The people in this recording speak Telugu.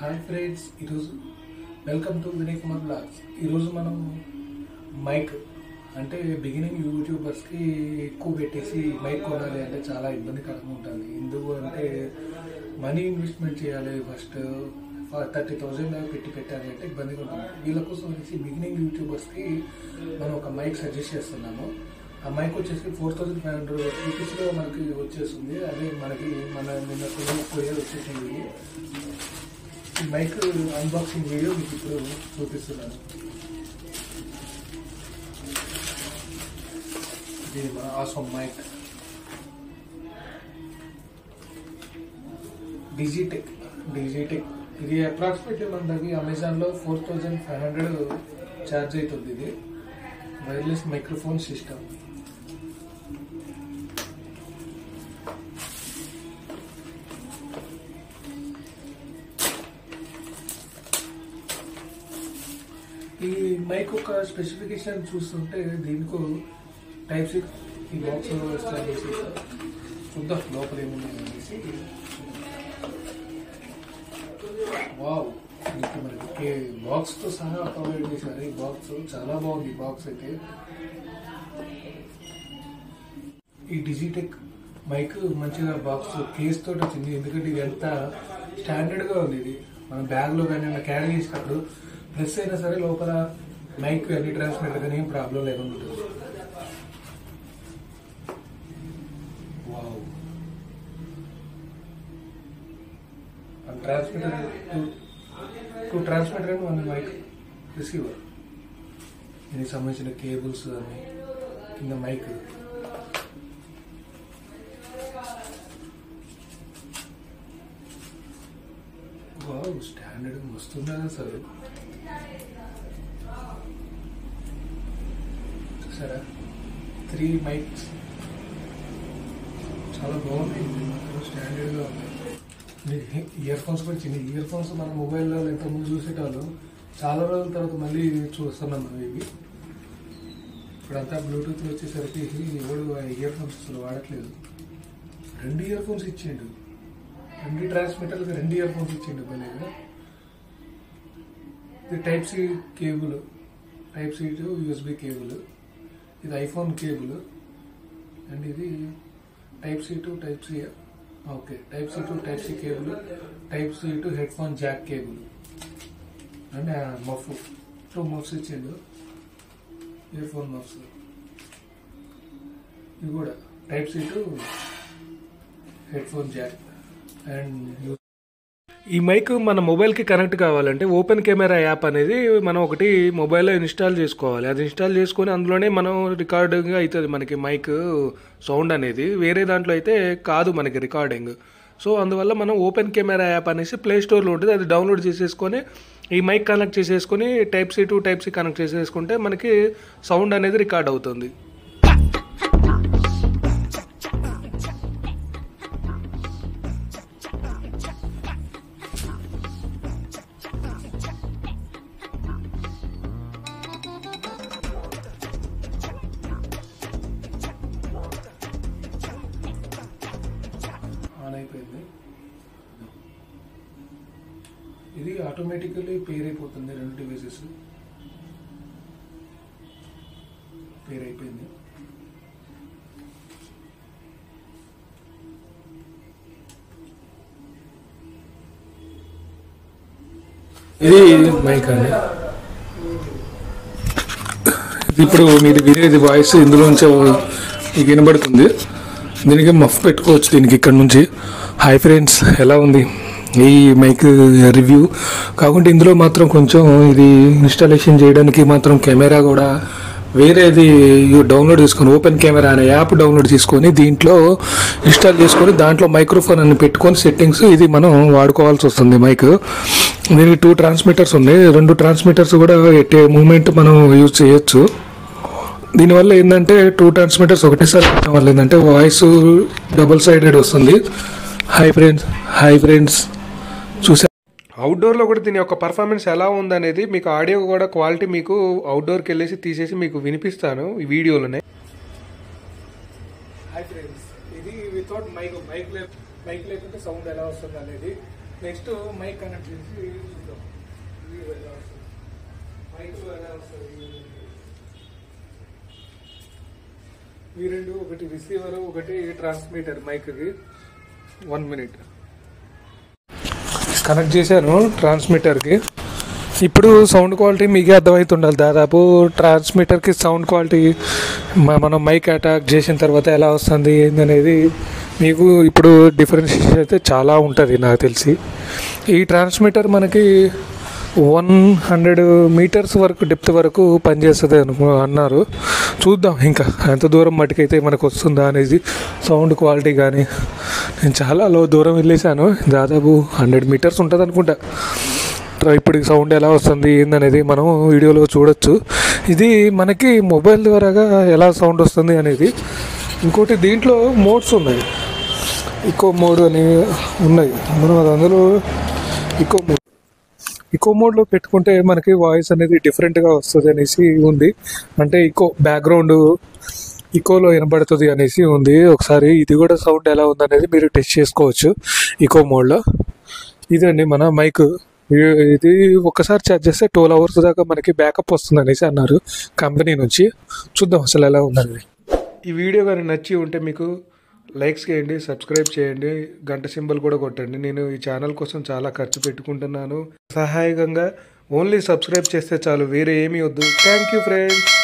హాయ్ ఫ్రెండ్స్ ఈరోజు welcome to Vinay Kumar vlogs ఈరోజు మనం మైక్ అంటే బిగినింగ్ యూట్యూబర్స్కి ఎక్కువ పెట్టేసి మైక్ కొనాలి అంటే చాలా ఇబ్బందికరంగా ఉంటుంది ఎందుకు అంటే మనీ ఇన్వెస్ట్మెంట్ చేయాలి ఫస్ట్ థర్టీ థౌజండ్ పెట్టి పెట్టాలి అంటే ఇబ్బందిగా ఉంటుంది వీళ్ళ కోసం వచ్చేసి బిగినింగ్ యూట్యూబర్స్కి మనం ఒక మైక్ సజెస్ట్ చేస్తున్నాము ఆ మైక్ వచ్చేసి ఫోర్ థౌసండ్ ఫైవ్ హండ్రెడ్ రూపీస్లో మనకి వచ్చేస్తుంది అదే మనకి మన నిన్న కొనుక్కోయే వచ్చేసింది ఈ మైక్ అన్బాక్సింగ్ వీడియో మీకు ఇప్పుడు చూపిస్తున్నాను ఇది మన ఆసమ్ మైక్ డిజిటెక్ డిజిటెక్ ఇది అప్రాక్సిమేట్లీ మనకి అమెజాన్లో four thousand five hundred charge అవుతుంది ఇది వైర్లెస్ మైక్రోఫోన్ సిస్టమ్ ఈ మైక్ యొక్క స్పెసిఫికేషన్ చూస్తుంటే దీనికి టైప్ సి ఈ బాక్స్ స్టార్ట్ చేసి చూద్దాం లోపల ఏముంది అనేసి వావ్ మీకు మనకి బాక్స్ తో సహా ప్రొవైడ్ చేశారు ఈ బాక్స్ చాలా బాగుంది ఈ బాక్స్ అయితే ఈ డిజిటెక్ మైక్ మంచిగా బాక్స్ కేస్ తోటి వచ్చింది ఎందుకంటే ఇది ఎంత స్టాండర్డ్ గా ఉంది ఇది మన బ్యాగ్ లో కానీ క్యారీ చేసినప్పుడు ప్రెస్ అయినా సరే లోపల మైక్ కానీ ట్రాన్స్మిటర్ కానీ ఏం ప్రాబ్లం లేకుండా ఉంటుంది wow transmitter two transmitter and one mic receiver దీనికి సంబంధించిన కేబుల్స్ అని కింద మైక్ వావ్ స్టాండర్డ్ వస్తుందా అసలు చూసారా త్రీ మైక్స్ చాలా బాగున్నాయి ఇది మాత్రం స్టాండర్డ్గా ఉన్నాయి ఇయర్ ఫోన్స్ కూడా చిన్న ఇయర్ ఫోన్స్ మన మొబైల్లో ఇంతకుముందు చూసేటోళ్ళు చాలా రోజుల తర్వాత మళ్ళీ చూస్తున్నాం మనం ఇవి ఇప్పుడంతా బ్లూటూత్ వచ్చేసరికి ఎవడు ఇయర్ ఫోన్స్ అసలు వాడట్లేదు రెండు ఇయర్ ఫోన్స్ ఇచ్చిండు రెండు ట్రాన్స్మిటర్కి రెండు ఇయర్ ఫోన్స్ ఇచ్చిండు భలేగా ఇది type C cable type C to USB cable ఇది ఐఫోన్ కేబుల్ అండ్ ఇది type C to type C okay type C to type C cable type C to headphone jack cable and muff two muffs ఇచ్చిండు ఇయర్ ఫోన్ మఫ్స్ ఇది కూడా type C to headphone jack and ఈ మైక్ మన మొబైల్కి కనెక్ట్ కావాలంటే ఓపెన్ కెమెరా యాప్ అనేది మనం ఒకటి మొబైల్లో ఇన్స్టాల్ చేసుకోవాలి అది ఇన్స్టాల్ చేసుకొని అందులోనే మనం రికార్డింగ్ అవుతుంది మనకి మైక్ సౌండ్ అనేది వేరే దాంట్లో అయితే కాదు మనకి రికార్డింగ్ సో అందువల్ల మనం ఓపెన్ కెమెరా యాప్ అనేసి ప్లే స్టోర్లో ఉంటుంది అది డౌన్లోడ్ చేసేసుకొని ఈ మైక్ కనెక్ట్ చేసేసుకొని type C to type C connect చేసేసుకుంటే మనకి సౌండ్ అనేది రికార్డ్ అవుతుంది ఆన్ అయిపోయింది ఇది ఆటోమేటికల్లీ పేర్ అయిపోతుంది రెండు డివైసెస్ పేర్ అయిపోయింది ఇది మైక్ అండి ఇది ఇప్పుడు మీరు వినేది వాయిస్ ఇందులోంచి మీకు వినబడుతుంది దీనికి మఫ్ పెట్టుకోవచ్చు దీనికి ఇక్కడ నుంచి హాయ్ ఫ్రెండ్స్ ఎలా ఉంది ఈ మైక్ రివ్యూ కాకుంటే ఇందులో మాత్రం కొంచెం ఇది ఇన్స్టాలేషన్ చేయడానికి మాత్రం కెమెరా కూడా వేరేది డౌన్లోడ్ చేసుకొని ఓపెన్ కెమెరా అనే యాప్ డౌన్లోడ్ చేసుకొని దీంట్లో ఇన్స్టాల్ చేసుకొని దాంట్లో మైక్రోఫోన్ అని పెట్టుకొని సెట్టింగ్స్ ఇది మనం వాడుకోవాల్సి వస్తుంది మైక్ దీనికి టూ ట్రాన్స్మిటర్స్ ఉన్నాయి రెండు ట్రాన్స్మిటర్స్ కూడా ఎట్టే మూమెంట్ మనం యూజ్ చేయొచ్చు దీనివల్ల ఏంటంటే టూ ట్రాన్స్మిటర్స్ ఒకటేసారి పెట్టడం వల్ల ఏంటంటే వాయిస్ డబుల్ సైడెడ్ వస్తుంది హాయ్ ఫ్రెండ్స్ హాయ్ ఫ్రెండ్స్ చూసా అవుట్డోర్లో కూడా దీని యొక్క పర్ఫార్మెన్స్ ఎలా ఉందనేది మీకు ఆడియో కూడా క్వాలిటీ మీకు అవుట్డోర్కి వెళ్ళేసి తీసేసి మీకు వినిపిస్తాను ఈ వీడియోలోనే హాయ్ ఫ్రెండ్స్ ఇది వితౌట్ మైక్ మైక్ మైక్ లేకుంటే సౌండ్ ఎలా వస్తుంది అనేది నెక్స్ట్ మైక్ కనెక్ట్ చేసి చూద్దాం ఇది ఎలా వస్తుంది మైక్ ఎలా వస్తుంది ఈ రెండు ఒకటి రిసీవర్ ఒకటి ట్రాన్స్మిటర్ మైక్కి వన్ మినిట్ కనెక్ట్ చేశాను ట్రాన్స్మిటర్కి ఇప్పుడు సౌండ్ క్వాలిటీ మీకే అర్థమవుతుండాలి దాదాపు ట్రాన్స్మిటర్కి సౌండ్ క్వాలిటీ మ- మనం మైక్ అటాక్ చేసిన తర్వాత ఎలా వస్తుంది ఏందనేది మీకు ఇప్పుడు డిఫరెన్షియేషన్ అయితే చాలా ఉంటుంది నాకు తెలిసి ఈ ట్రాన్స్మిటర్ మనకి వన్ హండ్రెడ్ మీటర్స్ వరకు డెప్త్ వరకు పనిచేస్తుంది అను అన్నారు చూద్దాం ఇంకా ఎంత దూరం మటుకైతే మనకు వస్తుందా అనేది సౌండ్ క్వాలిటీ కానీ నేను చాలా లో దూరం వెళ్ళేసాను దాదాపు హండ్రెడ్ మీటర్స్ ఉంటుంది అనుకుంటా ట్ర- ఇప్పుడు ఈ సౌండ్ ఎలా వస్తుంది ఏందనేది మనం వీడియోలో చూడొచ్చు ఇది మనకి మొబైల్ ద్వారాగా ఎలా సౌండ్ వస్తుంది అనేది ఇంకోటి దీంట్లో మోడ్స్ ఉన్నాయి ఇకో మోడ్ అని ఉన్నాయి మనం అది అందులో ఇకో మోడ్ ఇకో మోడ్లో పెట్టుకుంటే మనకి వాయిస్ అనేది డిఫరెంట్గా వస్తుంది అనేసి ఉంది అంటే ఇకో బ్యాక్గ్రౌండ్ ఇకోలో వినబడుతుంది అనేసి ఉంది ఒకసారి ఇది కూడా సౌండ్ ఎలా ఉంది అనేది మీరు టెస్ట్ చేసుకోవచ్చు ఇకో మోడ్లో ఇదండి మన మైక్ ఇది ఒక్కసారి ఛార్జ్ చేస్తే ట్వెల్వ్ అవర్స్ దాకా మనకి బ్యాకప్ వస్తుంది అనేసి అన్నారు కంపెనీ నుంచి చూద్దాం అసలు ఎలా ఉందనేది ఈ వీడియో కానీ నచ్చి ఉంటే మీకు లైక్స్ చేయండి సబ్స్క్రైబ్ చేయండి గంట సింబల్ కూడా కొట్టండి నేను ఈ ఛానల్ కోసం చాలా ఖర్చు పెట్టుకుంటున్నాను సహాయకంగా ఓన్లీ సబ్స్క్రైబ్ చేస్తే చాలు వేరే ఏమీ వద్దు థ్యాంక్ యూ ఫ్రెండ్స్